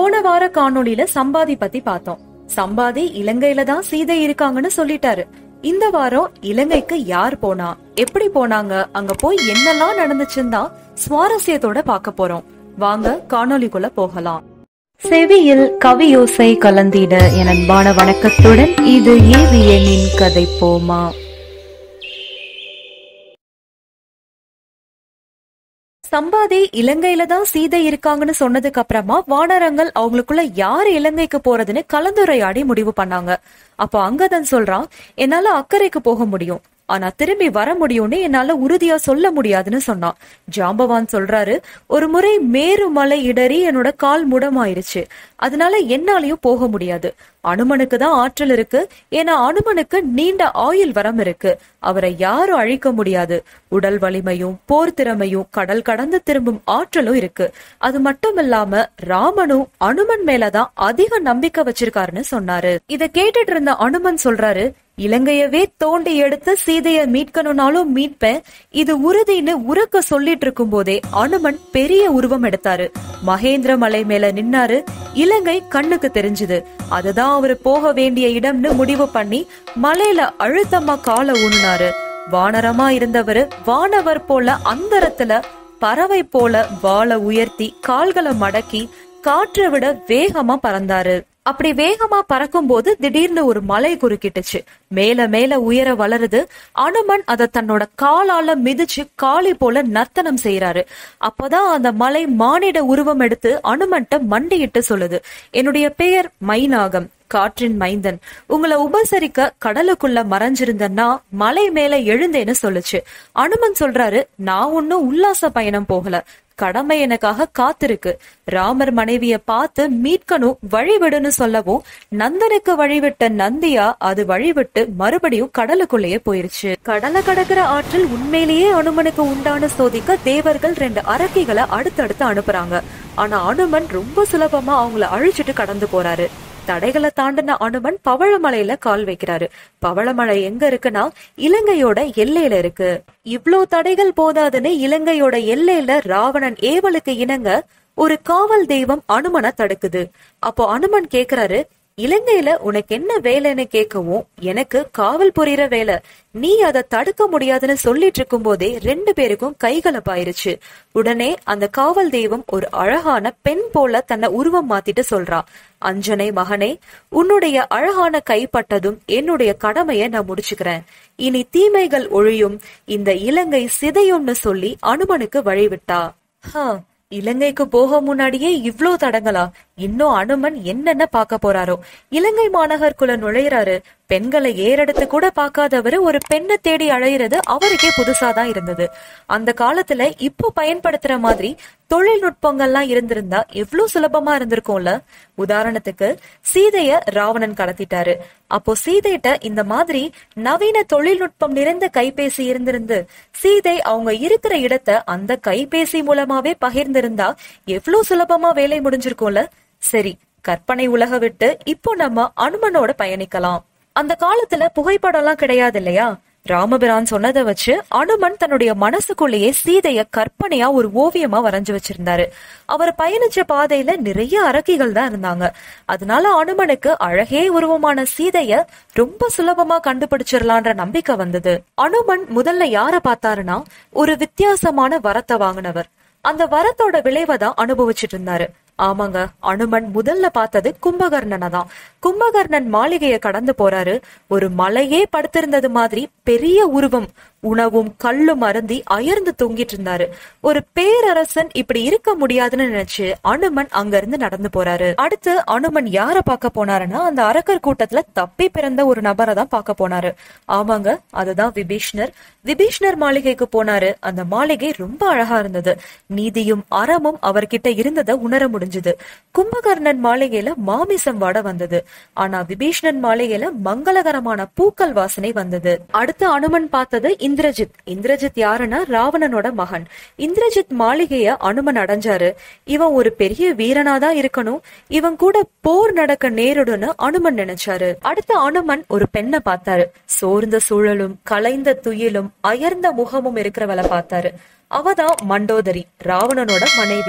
போன வார காணொளியில சம்பாதி பத்தி பார்த்தோம் சம்பாதி இலங்கையில தான் சீதை இருக்காங்கன்னு சொல்லிட்டாரு இந்த வாரம் இலங்கைக்கு யார் போனா எப்படி போனாங்க அங்க போய் என்னெல்லாம் நடந்துச்சுன்னு தான் சுவாரஸ்யத்தோட பார்க்க போறோம் வாங்க காணொளிக்குள்ள போகலாம் செவியில் கவியோசை கலந்திட என் அன்பான வணக்கத்துடன் இது ஏவியனின் கதை போமா சம்பாதி இலங்கையில தான் சீதை இருக்காங்கன்னு சொன்னதுக்கு அப்புறமா வானரங்கள் அவங்களுக்குள்ள யாரு இலங்கைக்கு போறதுன்னு கலந்துரையாடி முடிவு பண்ணாங்க அப்போ அங்கதன் சொல்றான் என்னால அக்கறைக்கு போக முடியும் ஆனா திரும்பி வர முடியும்னு என்னால உறுதியா சொல்ல முடியாதுன்னு சொன்னான் ஜாம்பவான் சொல்றாரு ஒரு முறை மேரு மலை இடறி என்னோட கால் முடமாயிருச்சு அதனால என்னாலயும் போக முடியாது அனுமனுக்கு தான் ஆற்றல் இருக்கு ஏன்னா அனுமனுக்கு நீண்ட ஆயுள் வரம் இருக்கு அவரை யாரும் அழிக்க முடியாது உடல் வலிமையும் போர் திறமையும் கடல் கடந்து திரும்பும் ஆற்றலும் இருக்கு அது மட்டும் இல்லாம ராமனும் அனுமன் மேலதான் அதிக நம்பிக்கை வச்சிருக்காருன்னு சொன்னாரு இத கேட்டுட்டு இருந்த அனுமன் சொல்றாரு இலங்கையவே தோண்டி எடுத்து சீதைய மீட்கணும்னாலும் மீட்பேன் இது உறுதின்னு உறக்க சொல்லிட்டு இருக்கும் போதே அனுமன் பெரிய உருவம் எடுத்தாரு மகேந்திர மலை மேல நின்னாரு இலங்கை கண்ணுக்கு தெரிஞ்சுது அதுதான் அவரு போக வேண்டிய இடம்னு முடிவு பண்ணி மலையில அழுத்தமா காலை ஊனுனாரு வானரமா இருந்தவரு வானவர் போல அந்தரத்துல பறவை போல வாளை உயர்த்தி கால்களை மடக்கி காற்றை விட வேகமா பறந்தாரு அப்படி வேகமா பறக்கும் போது திடீர்னு ஒரு மலை குறுக்கிட்டுச்சு மேல மேல உயர வளருது அனுமன் அதை தன்னோட காலால மிதிச்சு காளி போல நர்த்தனம் செய்யறாரு அப்பதான் அந்த மலை மானிட உருவம் எடுத்து அனுமன்ட்ட மண்டியிட்டு சொல்லுது என்னுடைய பெயர் மைனாகம் காற்றின் மைந்தன் உங்களை உபசரிக்க கடலுக்குள்ள மறைஞ்சிருந்தன்னா மலை மேல எழுந்தேன்னு சொல்லுச்சு அனுமன் சொல்றாரு நான் ஒன்னும் உல்லாச பயணம் போகல கடமை எனக்காக காத்திருக்கு ராமர் மனைவிய பார்த்து மீட்கணும் வழிவிடுன்னு சொல்லவும் நந்தனுக்கு வழிவிட்ட நந்தியா அது வழிவிட்டு மறுபடியும் கடலுக்குள்ளேயே போயிருச்சு கடலை கடக்கிற ஆற்றல் உண்மையிலேயே அனுமனுக்கு உண்டான சோதிக்க தேவர்கள் ரெண்டு அரக்கிகளை அடுத்தடுத்து அனுப்புறாங்க ஆனா அனுமன் ரொம்ப சுலபமா அவங்கள அழிச்சிட்டு கடந்து போறாரு தடைகளை தாண்டின அனுமன் பவழமலையில கால் வைக்கிறாரு பவளமலை எங்க இருக்குன்னா இலங்கையோட எல்லையில இருக்கு இவ்ளோ தடைகள் போதாதுன்னு இலங்கையோட எல்லையில ராவணன் ஏவலுக்கு இணங்க ஒரு காவல் தெய்வம் அனுமனை தடுக்குது அப்போ அனுமன் கேக்குறாரு இலங்கையில உனக்கு என்ன வேலைன்னு கேட்கவும் எனக்கு காவல் புரியுற வேலை நீ அதை தடுக்க முடியாதுன்னு சொல்லிட்டு இருக்கும் போதே ரெண்டு பேருக்கும் கைகலப்பாயிருச்சு உடனே அந்த காவல் தெய்வம் ஒரு அழகான பெண் போல தன்னை உருவம் மாத்திட்டு சொல்றா அஞ்சனை மகனே உன்னுடைய அழகான கைப்பட்டதும் என்னுடைய கடமைய நான் முடிச்சுக்கிறேன் இனி தீமைகள் ஒழியும் இந்த இலங்கை சிதையும்னு சொல்லி அனுமனுக்கு வழிவிட்டா ஹா இலங்கைக்கு போக முன்னாடியே இவ்ளோ தடங்களா இன்னும் அனுமன் என்னென்ன பார்க்க போறாரோ இலங்கை மாநகருக்குள்ள நுழையிறாரு பெண்களை ஏறெடுத்து கூட பார்க்காதவரு ஒரு பெண்ணை தேடி அழையிறது அவருக்கே புதுசாதான் இருந்தது அந்த காலத்துல இப்போ பயன்படுத்துற மாதிரி தொழில்நுட்பங்கள்லாம் இருந்திருந்தா எவ்வளவு சுலபமா இருந்திருக்கும்ல உதாரணத்துக்கு சீதைய ராவணன் கடத்திட்டாரு அப்போ சீதைட்ட இந்த மாதிரி நவீன தொழில்நுட்பம் நிறைந்த கைபேசி இருந்திருந்து சீதை அவங்க இருக்கிற இடத்த அந்த கைபேசி மூலமாவே பகிர்ந்திருந்தா எவ்வளவு சுலபமா வேலை முடிஞ்சிருக்கும்ல சரி கற்பனை உலக விட்டு இப்போ நம்ம அனுமனோட பயணிக்கலாம் அந்த காலத்துல புகைப்படம்லாம் கிடையாது இல்லையா ராமபிரான் சொன்னதை வச்சு அனுமன் தன்னுடைய மனசுக்குள்ளேயே சீதைய கற்பனையா ஒரு ஓவியமா வரைஞ்சு வச்சிருந்தாரு அவர் பயணிச்ச பாதையில நிறைய அரக்கிகள் தான் இருந்தாங்க அதனால அனுமனுக்கு அழகே உருவமான சீதைய ரொம்ப சுலபமா கண்டுபிடிச்சிடலான்ற நம்பிக்கை வந்தது அனுமன் முதல்ல யார பார்த்தாருன்னா ஒரு வித்தியாசமான வரத்தை வாங்கினவர் அந்த வரத்தோட விளைவை தான் அனுபவிச்சுட்டு இருந்தாரு ஆமாங்க அனுமன் முதல்ல பார்த்தது கும்பகர்ணனை தான் கும்பகர்ணன் மாளிகைய கடந்து போறாரு ஒரு மலையே படுத்திருந்தது மாதிரி பெரிய உருவம் உணவும் கல்லும் அருந்தி அயர்ந்து தொங்கிட்டு இருந்தாரு ஒரு பேரரசன் இப்படி இருக்க முடியாதுன்னு நினைச்சு அனுமன் அங்க இருந்து நடந்து போறாரு அடுத்து அனுமன் யார பார்க்க போனாருன்னா அந்த அரக்கர் கூட்டத்துல தப்பி பிறந்த ஒரு நபரை தான் பார்க்க போனாரு ஆமாங்க அதுதான் விபீஷ்ணர் விபீஷ்ணர் மாளிகைக்கு போனாரு அந்த மாளிகை ரொம்ப அழகா இருந்தது நீதியும் அறமும் அவர்கிட்ட இருந்ததை உணர முடிஞ்சது கும்பகர்ணன் மாளிகையில மாமிசம் வாட வந்தது ஆனா விபீஷ்ணன் மாளிகையில மங்களகரமான பூக்கள் வாசனை வந்தது அடுத்து அனுமன் பார்த்தது இந்திரஜித் இந்திரஜித் யாருன்னா ராவணனோட மகன் இந்திரஜித் மாளிகைய அனுமன் அடைஞ்சாரு இவன் ஒரு பெரிய வீரனாதான் இருக்கணும் இவன் கூட போர் நடக்க நேரிடும்னு அனுமன் நினைச்சாரு அடுத்து அனுமன் ஒரு பெண்ணை பார்த்தாரு சோர்ந்த சூழலும் கலைந்த துயிலும் அயர்ந்த முகமும் இருக்கிறவளை பார்த்தாரு அவதான் மண்டோதரி ராவணனோட மனைவி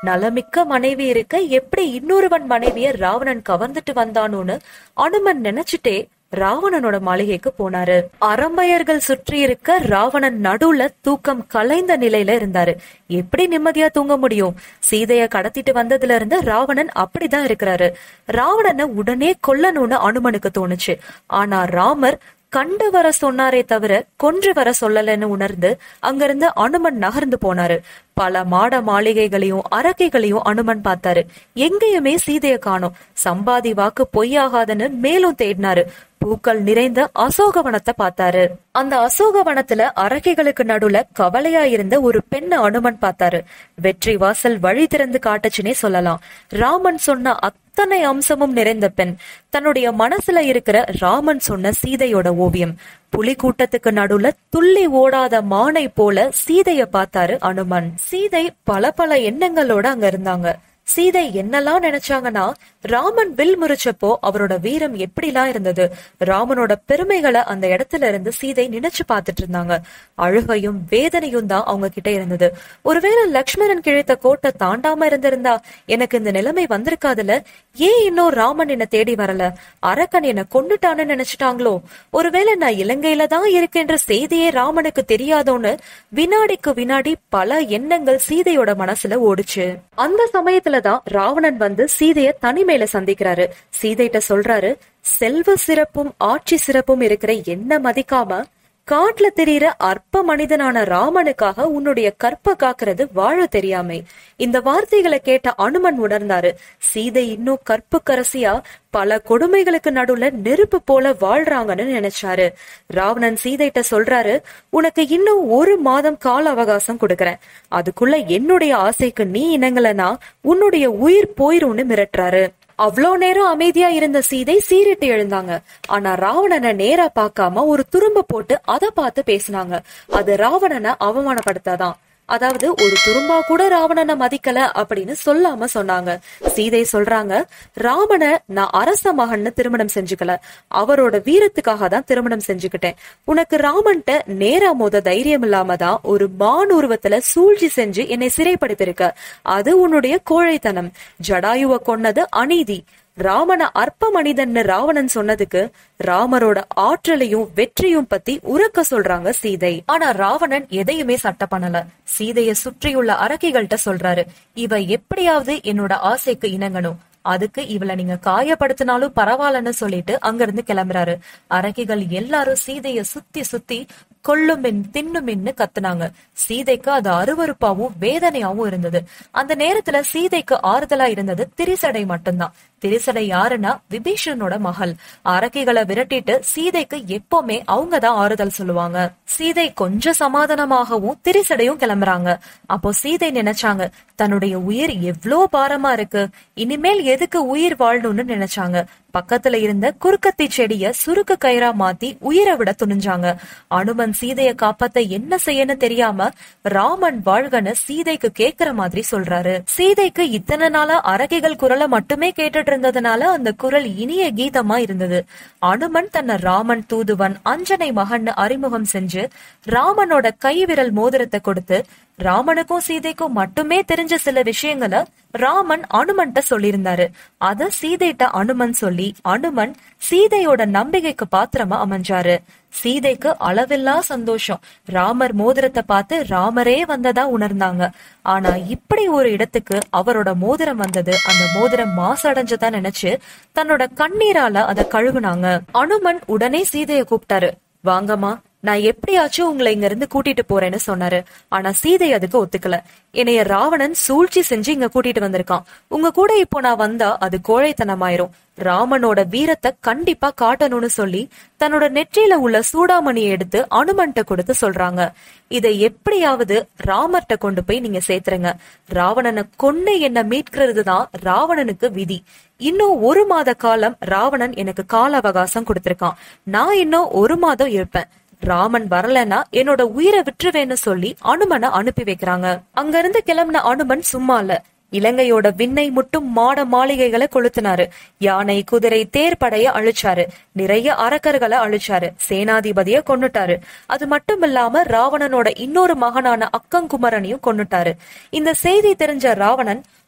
நலமிக்க மனைவி இருக்க எப்படி இன்னொருவன் மனைவிய ராவணன் கவர்ந்துட்டு வந்தானோன்னு அனுமன் நினைச்சிட்டே ராவணனோட மாளிகைக்கு போனாரு அரம்பையர்கள் சுற்றி இருக்க ராவணன் நடுவுல தூக்கம் கலைந்த நிலையில இருந்தாரு எப்படி நிம்மதியா தூங்க முடியும் சீதைய கடத்திட்டு வந்ததுல இருந்து ராவணன் அப்படிதான் இருக்கிறாரு ராவணனை உடனே கொல்லணும்னு அனுமனுக்கு தோணுச்சு ஆனா ராமர் கண்டு வர சொன்னாரே தவிர கொன்று வர சொல்லலன்னு உணர்ந்து அங்கிருந்து அனுமன் நகர்ந்து போனாரு பல மாட மாளிகைகளையும் அரக்கைகளையும் அனுமன் பார்த்தாரு எங்கேயுமே சீதைய காணோம் சம்பாதி வாக்கு பொய்யாகாதுன்னு மேலும் தேடினாரு பூக்கள் நிறைந்த அசோகவனத்தை பார்த்தாரு அந்த அசோகவனத்துல அரக்கைகளுக்கு நடுவுல கவலையா இருந்த ஒரு பெண்ண அனுமன் பார்த்தாரு வெற்றி வாசல் வழி திறந்து காட்டுச்சுன்னே சொல்லலாம் ராமன் சொன்ன அத்தனை அம்சமும் நிறைந்த பெண் தன்னுடைய மனசுல இருக்கிற ராமன் சொன்ன சீதையோட ஓவியம் புலி கூட்டத்துக்கு நடுவுல துள்ளி ஓடாத மானை போல சீதைய பார்த்தாரு அனுமன் சீதை பல பல எண்ணங்களோட அங்க இருந்தாங்க சீதை என்னெல்லாம் நினைச்சாங்கன்னா ராமன் வில் முறிச்சப்போ அவரோட வீரம் எப்படிலாம் இருந்தது ராமனோட பெருமைகளை அந்த இடத்துல இருந்து சீதை நினைச்சு பார்த்துட்டு இருந்தாங்க அழுகையும் வேதனையும் தான் அவங்க கிட்ட இருந்தது ஒருவேளை லக்ஷ்மணன் கிழித்த கோட்டை தாண்டாம இருந்திருந்தா எனக்கு இந்த நிலைமை வந்திருக்காதுல ஏன் இன்னும் ராமன் என்ன தேடி வரல அரக்கன் என்ன கொண்டுட்டான்னு நினைச்சிட்டாங்களோ ஒருவேளை நான் இலங்கையில தான் இருக்கேன்ற செய்தியே ராமனுக்கு தெரியாதோன்னு வினாடிக்கு வினாடி பல எண்ணங்கள் சீதையோட மனசுல ஓடுச்சு அந்த சமயத்துலதான் ராவணன் வந்து சீதைய தனிமையில சந்திக்கிறாரு சீதைட்ட சொல்றாரு செல்வ சிறப்பும் ஆட்சி சிறப்பும் இருக்கிற என்ன மதிக்காம காட்டுல தெரியிற அற்ப மனிதனான ராமனுக்காக உன்னுடைய கற்ப காக்குறது வாழ தெரியாமை இந்த வார்த்தைகளை கேட்ட அனுமன் உணர்ந்தாரு சீதை இன்னும் கற்புக்கரசியா பல கொடுமைகளுக்கு நடுவுல நெருப்பு போல வாழ்றாங்கன்னு நினைச்சாரு ராவணன் சீதைட்ட சொல்றாரு உனக்கு இன்னும் ஒரு மாதம் கால அவகாசம் கொடுக்கறேன் அதுக்குள்ள என்னுடைய ஆசைக்கு நீ இணங்கலனா உன்னுடைய உயிர் போயிரும்னு மிரட்டுறாரு அவ்வளோ நேரம் அமைதியா இருந்த சீதை சீரிட்டு எழுந்தாங்க ஆனா ராவணனை நேரா பார்க்காம ஒரு துரும்ப போட்டு அதை பார்த்து பேசினாங்க அது ராவணனை அவமானப்படுத்தாதான் அதாவது ஒரு துரும்பா கூட ராவணனை மதிக்கல அப்படின்னு சொல்லாம சொன்னாங்க சீதை சொல்றாங்க ராமனை நான் அரச மகன்னு திருமணம் செஞ்சுக்கல அவரோட வீரத்துக்காக தான் திருமணம் செஞ்சுக்கிட்டேன் உனக்கு ராமன்ட்ட நேரா மோத தைரியம் இல்லாம தான் ஒரு மான் உருவத்துல சூழ்ச்சி செஞ்சு என்னை சிறைப்படுத்திருக்க அது உன்னுடைய கோழைத்தனம் ஜடாயுவ கொன்னது அநீதி ராமன அற்ப மனிதன்னு ராவணன் சொன்னதுக்கு ராமரோட ஆற்றலையும் வெற்றியும் பத்தி உறக்க சொல்றாங்க சீதை ஆனா ராவணன் எதையுமே சட்ட பண்ணல சீதைய சுற்றியுள்ள அரக்கைகள்கிட்ட சொல்றாரு இவ எப்படியாவது என்னோட ஆசைக்கு இணங்கணும் அதுக்கு இவளை நீங்க காயப்படுத்தினாலும் பரவாயில்லன்னு சொல்லிட்டு அங்கிருந்து கிளம்புறாரு அரக்கிகள் எல்லாரும் சீதைய சுத்தி சுத்தி கொள்ளுமின் தின்னுமின்னு கத்துனாங்க சீதைக்கு அது அருவருப்பாவும் வேதனையாவும் இருந்தது அந்த நேரத்துல சீதைக்கு ஆறுதலா இருந்தது திரிசடை மட்டும்தான் திரிசடை யாருன்னா விபீஷணனோட மகள் அரக்கிகளை விரட்டிட்டு சீதைக்கு எப்பவுமே அவங்க தான் ஆறுதல் சொல்லுவாங்க சீதை கொஞ்சம் சமாதானமாகவும் திரிசடையும் கிளம்புறாங்க அப்போ சீதை நினைச்சாங்க தன்னுடைய உயிர் எவ்ளோ பாரமா இருக்கு இனிமேல் எதுக்கு உயிர் வாழணும்னு நினைச்சாங்க பக்கத்துல இருந்த குறுக்கத்தி செடிய சுருக்கு கயிறா மாத்தி உயிரை விட துணிஞ்சாங்க அனுமன் சீதைய காப்பாத்த என்ன செய்யன்னு தெரியாம ராமன் வாழ்கன்னு சீதைக்கு கேக்குற மாதிரி சொல்றாரு சீதைக்கு இத்தனை நாளா அரகைகள் குரலை மட்டுமே கேட்டுட்டு இருந்ததுனால அந்த குரல் இனிய கீதமா இருந்தது அனுமன் தன்னை ராமன் தூதுவன் அஞ்சனை மகன் அறிமுகம் செஞ்சு ராமனோட கை விரல் மோதிரத்தை கொடுத்து ராமனுக்கும் சீதைக்கும் மட்டுமே தெரிஞ்ச சில விஷயங்களை ராமன் அனுமன்ட்ட சொல்லியிருந்தாரு அத சீதைட்ட அனுமன் சொல்லி அனுமன் சீதையோட நம்பிக்கைக்கு பாத்திரமா அமைஞ்சாரு சீதைக்கு அளவில்லா சந்தோஷம் ராமர் மோதிரத்தை பார்த்து ராமரே வந்ததா உணர்ந்தாங்க ஆனா இப்படி ஒரு இடத்துக்கு அவரோட மோதிரம் வந்தது அந்த மோதிரம் மாசடைஞ்சதா நினைச்சு தன்னோட கண்ணீரால அத கழுவுனாங்க அனுமன் உடனே சீதைய கூப்பிட்டாரு வாங்கம்மா நான் எப்படியாச்சும் உங்களை இங்க இருந்து கூட்டிட்டு போறேன்னு சொன்னாரு ஆனா சீதை அதுக்கு ஒத்துக்கல என்னைய ராவணன் சூழ்ச்சி செஞ்சு இங்க கூட்டிட்டு வந்திருக்கான் உங்க கூட இப்போ நான் வந்தா அது கோழைத்தனமாயிரும் ராமனோட வீரத்தை கண்டிப்பா காட்டணும்னு சொல்லி தன்னோட நெற்றியில உள்ள சூடாமணியை எடுத்து அனுமன்ட்ட கொடுத்து சொல்றாங்க இதை எப்படியாவது ராமர்ட்ட கொண்டு போய் நீங்க சேர்த்துருங்க ராவணனை கொன்னு என்ன மீட்கிறது தான் ராவணனுக்கு விதி இன்னும் ஒரு மாத காலம் ராவணன் எனக்கு கால அவகாசம் கொடுத்திருக்கான் நான் இன்னும் ஒரு மாதம் இருப்பேன் ராமன் வரலனா என்னோட உயிரை விட்டுருவேன்னு சொல்லி அனுமனை அனுப்பி வைக்கிறாங்க அங்க இருந்து கிளம்பின அனுமன் சும்மா இல்ல இலங்கையோட விண்ணை முட்டும் மாட மாளிகைகளை கொளுத்தினாரு யானை குதிரை தேர்ப்படைய அழிச்சாரு நிறைய அரக்கர்களை அழிச்சாரு சேனாதிபதிய கொன்னுட்டாரு அது மட்டும் இல்லாம ராவணனோட இன்னொரு மகனான அக்கங்குமரனையும் கொன்னுட்டாரு இந்த செய்தி தெரிஞ்ச ராவணன்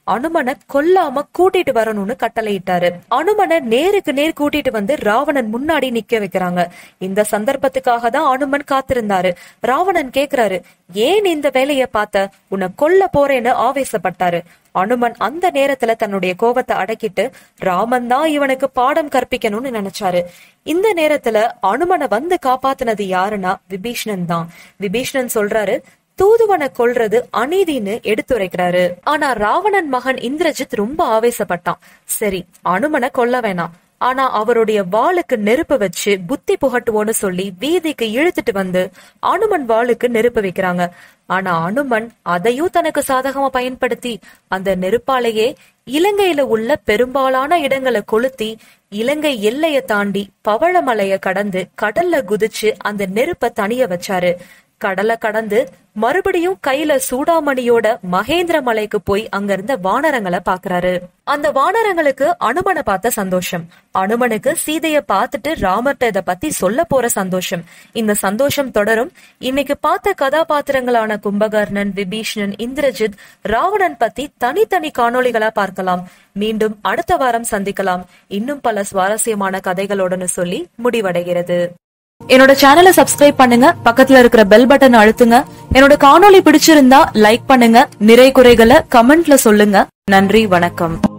அனுமனை கொல்லாம கூட்டிட்டு வரணும்னு கட்டளையிட்டாரு அனுமனை நேருக்கு நேர் கூட்டிட்டு வந்து ராவணன் முன்னாடி நிக்க வைக்கிறாங்க இந்த சந்தர்ப்பத்துக்காக தான் அனுமன் காத்திருந்தாரு ராவணன் கேக்குறாரு ஏன் இந்த வேலைய பார்த்த உன்னை கொல்ல போறேன்னு ஆவேசப்பட்டாரு அனுமன் அந்த நேரத்துல தன்னுடைய கோபத்தை அடக்கிட்டு ராமன் தான் இவனுக்கு பாடம் கற்பிக்கணும்னு நினைச்சாரு இந்த நேரத்துல அனுமனை வந்து காப்பாத்துனது யாருன்னா விபீஷ்ணன் தான் விபீஷ்ணன் சொல்றாரு தூதுவனை கொல்றது அநீதின்னு எடுத்துரைக்கிறாரு ஆனா ராவணன் மகன் இந்திரஜித் ரொம்ப ஆவேசப்பட்டான் சரி அனுமனை கொல்ல வேணாம் ஆனா அவருடைய வாளுக்கு நெருப்பு வச்சு புத்தி புகட்டுவோன்னு சொல்லி வீதிக்கு இழுத்துட்டு வந்து அனுமன் வாளுக்கு நெருப்பு வைக்கிறாங்க ஆனா அனுமன் அதையும் தனக்கு சாதகமா பயன்படுத்தி அந்த நெருப்பாலேயே இலங்கையில உள்ள பெரும்பாலான இடங்களை கொளுத்தி இலங்கை எல்லைய தாண்டி பவழமலைய கடந்து கடல்ல குதிச்சு அந்த நெருப்ப தனிய வச்சாரு கடலை கடந்து மறுபடியும் கையில சூடாமணியோட மகேந்திர மலைக்கு போய் அங்க இருந்த வானரங்களை பாக்குறாரு அந்த வானரங்களுக்கு அனுமனை பார்த்த சந்தோஷம் அனுமனுக்கு சீதைய பார்த்துட்டு ராமர்ட்ட இத பத்தி சொல்ல போற சந்தோஷம் இந்த சந்தோஷம் தொடரும் இன்னைக்கு பார்த்த கதாபாத்திரங்களான கும்பகர்ணன் விபீஷ்ணன் இந்திரஜித் ராவணன் பத்தி தனித்தனி காணொளிகளா பார்க்கலாம் மீண்டும் அடுத்த வாரம் சந்திக்கலாம் இன்னும் பல சுவாரஸ்யமான கதைகளோடனு சொல்லி முடிவடைகிறது என்னோட சேனலை சப்ஸ்கிரைப் பண்ணுங்க பக்கத்துல இருக்கிற பெல் பட்டன் அழுத்துங்க என்னோட காணொளி பிடிச்சிருந்தா லைக் பண்ணுங்க நிறை குறைகளை கமெண்ட்ல சொல்லுங்க நன்றி வணக்கம்